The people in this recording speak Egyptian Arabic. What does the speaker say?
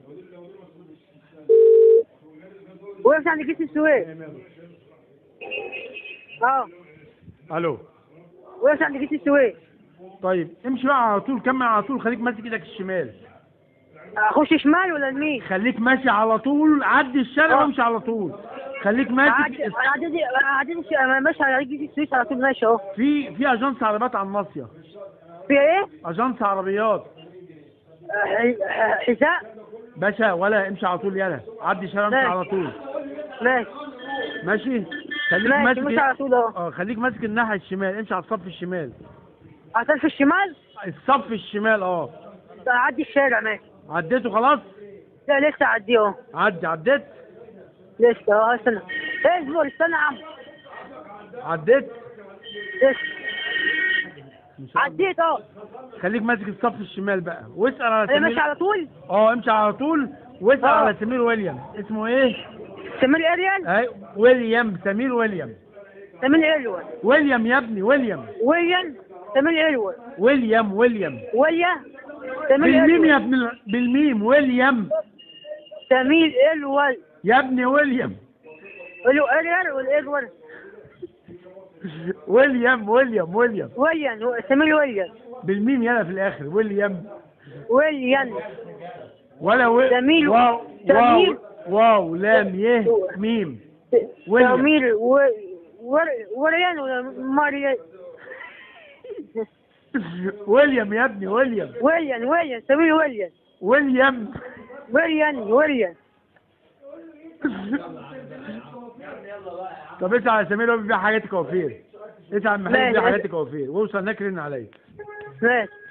وقفت عند كيس السويس اه الو وقفت عند كيس السويس طيب امشي بقى على طول كمل على طول خليك ماسك ايدك الشمال اخش شمال ولا يمين؟ خليك ماشي على طول عدي الشارع آه. وامشي على طول خليك ماسك عدي عدي عدي ماشي على كيس السويس على طول ماشي اهو في في اجنس عربيات على الناصيه في ايه؟ اجنس عربيات ح- ح- حذاء باشا ولا امشي على طول يلا عدي الشارع امشي ماشي. على طول ماشي ماشي خليك ماشي ماسك ماشي على طول اهو اه خليك ماسك الناحيه الشمال امشي على الصف الشمال عطل في الشمال الصف الشمال اه عدي الشارع ماشي عديته خلاص لا لسه عدي اهو عدي عديت لسه اهو استنى اصبر استنى يا عم عديت لسه مش عارف. عديت اهو خليك ماسك الصف الشمال بقى واسال على انا ماشي سمير على طول اه امشي على طول واسال آه. على سمير ويليام اسمه ايه سمير اريال اي ويليام سمير ويليام سمير اريال ويليام يا ابني ويليام ويليام سمير اريال ويليام ويليام ويا سمير بالميم يا اريال ابن ال- بالميم ويليام سمير اريال يا ابني ويليام ولو اريال والاريال ويليام ويليام ويليام ويان سمير ويان بالميم يلا في الاخر ويليام ويان ولا و... سمير- واو سمير. واو واو لام يه ميم ويليام. سمير و... ور... وريان ولا ماريان ويليام يا ابني ويليام ويان ويان سمير ويان ويليام ويان ويان طب اسال على سمير هو بيبيع حاجات كوافير اسال عن محل ماشي. بيبيع حاجات كوافير واوصل هناك رن عليا ماشي